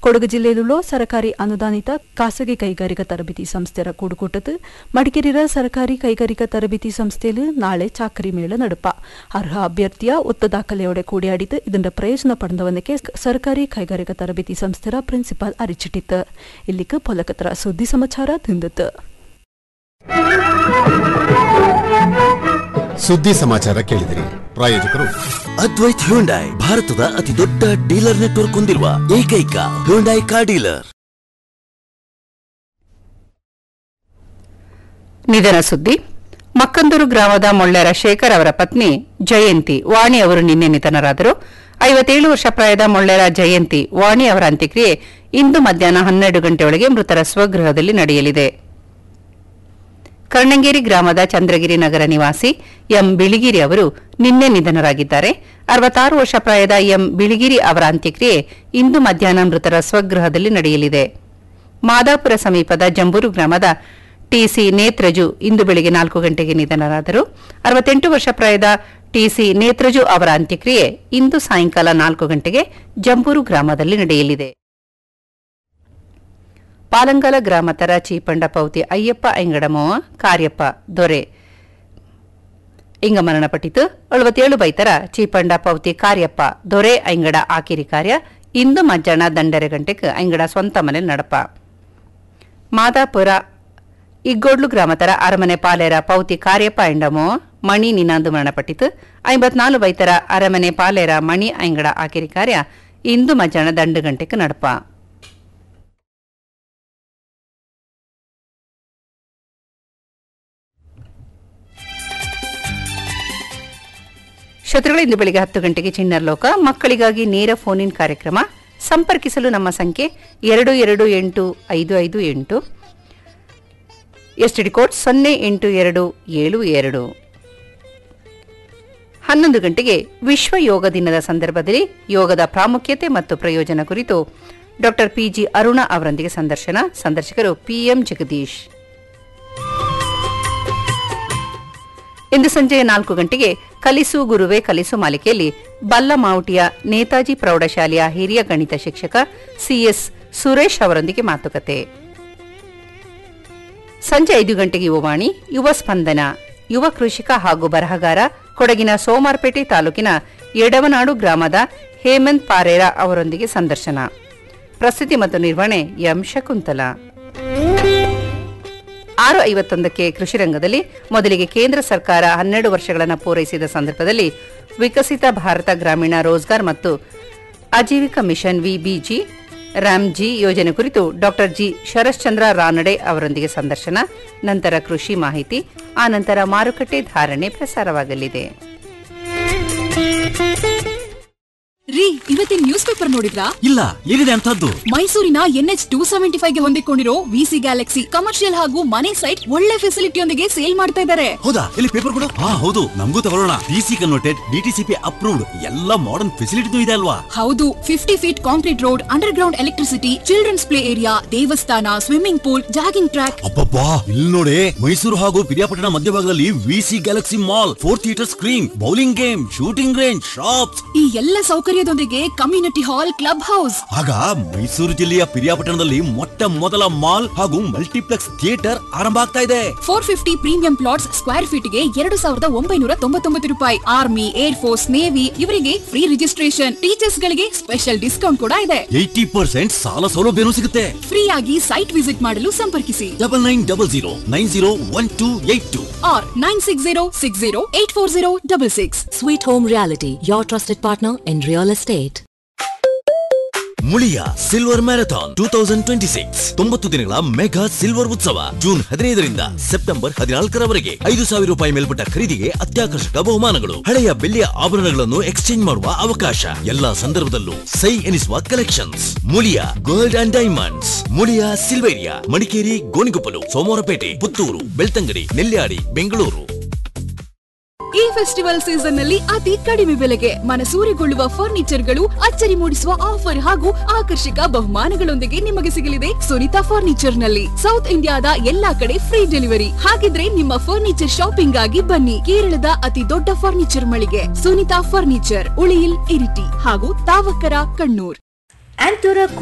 ಕೊಡಗು ಜಿಲ್ಲೆಯಲ್ಲಿರೋ ಸರಕಾರಿ ಅನುದಾನಿತ ಖಾಸಗಿ ಕೈಗಾರಿಕಾ ತರಬೇತಿ ಸಂಸ್ಥೆಯ ಕೂಡುಕೂಟದ ಮಡಿಕೇರಿಯ ಸರಕಾರಿ ಕೈಗಾರಿಕಾ ತರಬೇತಿ ಸಂಸ್ಥೆಯಲ್ಲಿ ನಾಳೆ ಚಾಕರಿ ಮೇಳ ನಡುಪ ಅರ್ಹ ಅಭ್ಯರ್ಥಿಯ ಒತ್ತ ದಾಖಲೆಯೋടെ കൂടിയാടിത് ഇതിന്റെ പ്രയോജന പടന്നവനಕ್ಕೆ ಸರ್ಕಾರಿ ಕೈಗಾರಿಕಾ ತರಬೇತಿ ಸಂಸ್ಥೆಯ ಪ್ರಿನ್ಸಿಪಾಲ್ ಅರಿಚಿಟ್ಟಿತ್ತು ಇಲ್ಲಿಗೆ ಪೊಲಕತ್ರ ಸುದ್ದಿ ಸಮಾಚಾರ ತಿಂದಿತ್ತು ಸುದ್ದಿ ಸಮಾಚಾರ ಕೇಳಿದಿರಿ ಪ್ರಾಯೋಜಕರು ಅದ್ವೈತ್ ಹ್ಯುಂಡಾಯ್ ಭಾರತದ ಅತಿ ದೊಡ್ಡ ಡೀಲರ್ ನೆಟ್ವರ್ಕ್ ಹೊಂದಿರುವ ಏಕೈಕ ಹ್ಯುಂಡಾಯ್ ಕಾರ್ ಡೀಲರ್ ನಿಧನ ಸುದ್ದಿ ಮಕ್ಕಂದೂರು ಗ್ರಾಮದ ಮೊಳ್ಳೆರ ಶೇಖರ್ ಅವರ ಪತ್ನಿ ಜಯಂತಿ ವಾಣಿ ಅವರು ನಿನ್ನೆ ನಿಧನರಾದರು ಐವತ್ತೇಳು ವರ್ಷ ಪ್ರಾಯದ ಮೊಳ್ಳೆರ ಜಯಂತಿ ವಾಣಿ ಅವರ ಅಂತ್ಯಕ್ರಿಯೆ ಇಂದು ಮಧ್ಯಾಹ್ನ ಹನ್ನೆರಡು ಗಂಟೆಯೊಳಗೆ ಮೃತರ ಸ್ವಗೃಹದಲ್ಲಿ ನಡೆಯಲಿದೆ ಕರ್ಣಂಗೇರಿ ಗ್ರಾಮದ ಚಂದ್ರಗಿರಿ ನಗರ ನಿವಾಸಿ ಎಂ ಬಿಳಿಗಿರಿ ಅವರು ನಿನ್ನೆ ನಿಧನರಾಗಿದ್ದಾರೆ ಅರವತ್ತಾರು ವರ್ಷ ಪ್ರಾಯದ ಎಂ ಬಿಳಿಗಿರಿ ಅವರ ಅಂತ್ಯಕ್ರಿಯೆ ಇಂದು ಮಧ್ಯಾಹ್ನ ಮೃತರ ಸ್ವಗೃಹದಲ್ಲಿ ನಡೆಯಲಿದೆ ಮಾದಾಪುರ ಸಮೀಪದ ಜಂಬೂರು ಗ್ರಾಮದ ಟಿಸಿ ನೇತ್ರಜು ಇಂದು ಬೆಳಿಗ್ಗೆ ನಾಲ್ಕು ಗಂಟೆಗೆ ನಿಧನರಾದರು ಅರವತ್ತೆಂಟು ವರ್ಷ ಪ್ರಾಯದ ಟಿಸಿ ನೇತ್ರಜು ಅವರ ಅಂತ್ಯಕ್ರಿಯೆ ಇಂದು ಸಾಯಂಕಾಲ ನಾಲ್ಕು ಗಂಟೆಗೆ ಜಂಬೂರು ಗ್ರಾಮದಲ್ಲಿ ನಡೆಯಲಿದೆ ಪಾಲಂಗಲ ಗ್ರಾಮತರ ಚೀಪಂಡ ಪೌತಿ ಅಯ್ಯಪ್ಪ ಐಂಗಡಮೋವ ಕಾರ್ಯಪ್ಪ ದೊರೆ ಇಂಗ ಮರಣಪಟ್ಟಿತು ಅಳುವತ್ತೇಳು ಬೈತರ ಚೀಪಂಡ ಪೌತಿ ಕಾರ್ಯಪ್ಪ ದೊರೆ ಐಂಗಡ ಆಕಿರಿ ಕಾರ್ಯ ಇಂದು ಮಧ್ಯಾಹ್ನ ದಂಡರೆ ಗಂಟೆಗೆ ಐಂಗಡ ಸ್ವಂತ ಮನೆ ನಡಪ ಮಾದಾಪುರ ಇಗ್ಗೋಡ್ಲು ಗ್ರಾಮತರ ಅರಮನೆ ಪಾಲೇರ ಪೌತಿ ಕಾರ್ಯಪ್ಪ ಎಂಡಮೋ ಮಣಿ ನಿನಾಂದು ಮರಣಪಟ್ಟಿತು ಐಂಬತ್ನಾಲು ಬೈತರ ಅರಮನೆ ಪಾಲೇರ ಮಣಿ ಐಂಗಡ ಆಕಿರಿ ಕಾರ್ಯ ಇಂದು ಮಧ್ಯಾಹ್ನ ದಂಡು ಗಂಟೆಗೆ ನಡಪ ಶ್ರೋತೃಗಳು ಇಂದು ಬೆಳಿಗ್ಗೆ ಹತ್ತು ಗಂಟೆಗೆ ಚಿಣ್ಣರ್ ಲೋಕ ಮಕ್ಕಳಿಗಾಗಿ ನೇರ ಫೋನ್ ಇನ್ ಕಾರ್ಯಕ್ರಮ ಸಂಪರ್ಕಿಸಲು ನಮ್ಮ ಸಂಖ್ಯೆ ಎರಡು ಎರಡು ಎಂಟು ಐದು ಐದು ಎಂಟು ಎಸ್ಟಿಡಿ ಕೋಡ್ ಸೊನ್ನೆ ಎಂಟು ಎರಡು ಏಳು ಎರಡು ಹನ್ನೊಂದು ಗಂಟೆಗೆ ವಿಶ್ವ ಯೋಗ ದಿನದ ಸಂದರ್ಭದಲ್ಲಿ ಯೋಗದ ಪ್ರಾಮುಖ್ಯತೆ ಮತ್ತು ಪ್ರಯೋಜನ ಕುರಿತು ಡಾಕ್ಟರ್ ಪಿಜಿ ಅರುಣ ಅವರೊಂದಿಗೆ ಸಂದರ್ಶನ ಸಂದರ್ಶಕರು ಪಿಎಂ ಜಗದೀಶ್ ಇಂದು ಸಂಜೆ ನಾಲ್ಕು ಗಂಟೆಗೆ ಕಲಿಸು ಗುರುವೆ ಕಲಿಸು ಮಾಲಿಕೆಯಲ್ಲಿ ಬಲ್ಲಮಾವುಟಿಯ ನೇತಾಜಿ ಪ್ರೌಢಶಾಲೆಯ ಹಿರಿಯ ಗಣಿತ ಶಿಕ್ಷಕ ಸಿಎಸ್ ಸುರೇಶ್ ಅವರೊಂದಿಗೆ ಮಾತುಕತೆ ಸಂಜೆ ಐದು ಗಂಟೆಗೆ ಯುವವಾಣಿ ಯುವ ಸ್ಪಂದನ ಯುವ ಕೃಷಿಕ ಹಾಗೂ ಬರಹಗಾರ ಕೊಡಗಿನ ಸೋಮಾರ್ಪೇಟೆ ತಾಲೂಕಿನ ಎಡವನಾಡು ಗ್ರಾಮದ ಹೇಮಂತ್ ಪಾರೇರ ಅವರೊಂದಿಗೆ ಸಂದರ್ಶನ ಪ್ರಸ್ತುತಿ ಮತ್ತು ನಿರ್ವಹಣೆ ಎಂ ಶಕುಂತಲಾ ಆರು ಐವತ್ತೊಂದಕ್ಕೆ ಕೃಷಿ ರಂಗದಲ್ಲಿ ಮೊದಲಿಗೆ ಕೇಂದ್ರ ಸರ್ಕಾರ ಹನ್ನೆರಡು ವರ್ಷಗಳನ್ನು ಪೂರೈಸಿದ ಸಂದರ್ಭದಲ್ಲಿ ವಿಕಸಿತ ಭಾರತ ಗ್ರಾಮೀಣ ರೋಜ್ಗಾರ್ ಮತ್ತು ಆಜೀವಿಕ ಮಿಷನ್ ವಿಬಿಜಿ ರಾಮ್ಜಿ ಯೋಜನೆ ಕುರಿತು ಡಾಕ್ಟರ್ ಜಿ ಶರಶ್ಚಂದ್ರ ರಾನಡೆ ಅವರೊಂದಿಗೆ ಸಂದರ್ಶನ ನಂತರ ಕೃಷಿ ಮಾಹಿತಿ ಆನಂತರ ಮಾರುಕಟ್ಟೆ ಧಾರಣೆ ಪ್ರಸಾರವಾಗಲಿದೆ ರೀ ಇವತ್ತಿನ ನ್ಯೂಸ್ ಪೇಪರ್ ನೋಡಿದ್ರಾ ಇಲ್ಲ ಏನಿದೆ ಅಂತದ್ದು ಮೈಸೂರಿನ ಎನ್ಎಚ್ ಟೂ ಸೆವೆಂಟಿ ಫೈವ್ ಗೆ ಹೊಂದಿಕೊಂಡಿರೋ ವಿಸಿ ಗ್ಯಾಲಕ್ಸಿ ಕಮರ್ಷಿಯಲ್ ಹಾಗೂ ಮನೆ ಸೈಟ್ ಒಳ್ಳೆ ಫೆಸಿಲಿಟಿಯೊಂದಿಗೆ ಸೇಲ್ ಮಾಡ್ತಾ ಇದ್ದಾರೆ ಹೌದಾ ಇಲ್ಲಿ ಪೇಪರ್ ಕೊಡು ಹಾ ಹೌದು ನಮಗೂ ತಗೊಳ್ಳೋಣ ಡಿಸಿ ಕನ್ವರ್ಟೆಡ್ ಡಿಟಿಸಿಪಿ ಅಪ್ರೂವ್ಡ್ ಎಲ್ಲ ಮಾಡರ್ನ್ ಫೆಸಿಲಿಟಿ ಇದೆ ಅಲ್ವಾ ಹೌದು fifty feet concrete road underground electricity childrens play area ದೇವಸ್ಥಾನ ಸ್ವಿಮ್ಮಿಂಗ್ ಪೂಲ್ ಜಾಗಿಂಗ್ ಟ್ರ್ಯಾಕ್ ಅಬ್ಬಬ್ಬಾ ಇಲ್ಲಿ ನೋಡಿ ಮೈಸೂರು ಹಾಗೂ ಪಿರಿಯಾಪಟ್ಟಣ ಮಧ್ಯಭಾಗದಲ್ಲಿ VC Galaxy mall four theatre screen bowling game shooting range shops ಈ ಎಲ್ಲ ಸೌಕರ್ಯದೊಂದಿಗೆ ಕಮ್ಯುನಿಟಿ ಹಾಲ್ ಕ್ಲಬ್ ಹೌಸ್ ಆಗ ಮೈಸೂರು ಜಿಲ್ಲೆಯ ಪಿರಿಯಾಪಟ್ಟಣದಲ್ಲಿ ಮೊಟ್ಟ ಮೊದಲ ಮಾಲ್ ಹಾಗೂ ಮಲ್ಟಿಪ್ಲೆಕ್ಸ್ ಥಿಯೇಟರ್ ಆರಂಭ ಆಗ್ತಾ ಇದೆ four fifty premium plots square feet ಗೆ ಎರಡು ಸಾವಿರದ ಒಂಬೈನೂರ ತೊಂಬತ್ತೊಂಬತ್ತು ರೂಪಾಯಿ ಆರ್ಮಿ ಏರ್ ಫೋರ್ಸ್ ನೇವಿ ಇವರಿಗೆ ಫ್ರೀ ರಿಜಿಸ್ಟ್ರೇಷನ್ ಟೀಚರ್ಸ್ ಗಳಿಗೆ ಸ್ಪೆಷಲ್ ಡಿಸ್ಕೌಂಟ್ ಕೂಡ ಇದೆ ಏಯ್ಟಿ ಪರ್ಸೆಂಟ್ ಸಾಲ ಸೌಲಭ್ಯನೂ ಸಿಗುತ್ತೆ ಫ್ರೀ ಆಗಿ ಸೈಟ್ ವಿಸಿಟ್ ಮಾಡಲು ಸಂಪರ್ಕಿಸಿ double nine double zero nine zero one two eight two or 9606084066. Sweet Home Reality, your trusted partner in real estate. Muliya silver marathon two thousand twenty six ತೊಂಬತ್ತು ದಿನಗಳ mega silver ಉತ್ಸವ June ಹದಿನೈದರಿಂದ September ಹದಿನಾಲ್ಕರವರೆಗೆ ಐದು ಸಾವಿರ ರೂಪಾಯಿ ಮೇಲ್ಪಟ್ಟ ಖರೀದಿಗೆ ಅತ್ಯಾಕರ್ಷಕ ಬಹುಮಾನಗಳು ಹಳೆಯ ಬೆಳ್ಳಿಯ ಆಭರಣಗಳನ್ನು ಎಕ್ಸ್ಚೇಂಜ್ ಮಾಡುವ ಅವಕಾಶ ಎಲ್ಲಾ ಸಂದರ್ಭದಲ್ಲೂ ಸೈ ಎನಿಸುವ collections Muliya gold and diamonds Muliya Silveria Madikeri Gonikoppal Somwarpet Puttur Belthangady Nelyadi Bengaluru ಈ ಫೆಸ್ಟಿವಲ್ ಸೀಸನ್ ನಲ್ಲಿ ಅತಿ ಕಡಿಮೆ ಬೆಲೆಗೆ ಮನಸೂರೆಗೊಳ್ಳುವ ಫರ್ನಿಚರ್ಗಳು ಅಚ್ಚರಿ ಮೂಡಿಸುವ ಆಫರ್ ಹಾಗೂ ಆಕರ್ಷಕ ಬಹುಮಾನಗಳೊಂದಿಗೆ ನಿಮಗೆ ಸಿಗಲಿದೆ ಸುನಿತಾ ಫರ್ನಿಚರ್ ನಲ್ಲಿ ಸೌತ್ ಇಂಡಿಯಾದ ಎಲ್ಲಾ ಕಡೆ ಫ್ರೀ ಡೆಲಿವರಿ ಹಾಗಿದ್ರೆ ನಿಮ್ಮ ಫರ್ನಿಚರ್ ಶಾಪಿಂಗ್ ಆಗಿ ಬನ್ನಿ ಕೇರಳದ ಅತಿ ದೊಡ್ಡ ಫರ್ನಿಚರ್ ಮಳಿಗೆ ಸುನಿತಾ ಫರ್ನಿಚರ್ ಉಳಿಯಿಲ್ ಇರಿಟಿ ಹಾಗೂ ತಾವಕರ ಕಣ್ಣೂರ್ ಆಂಟೋರ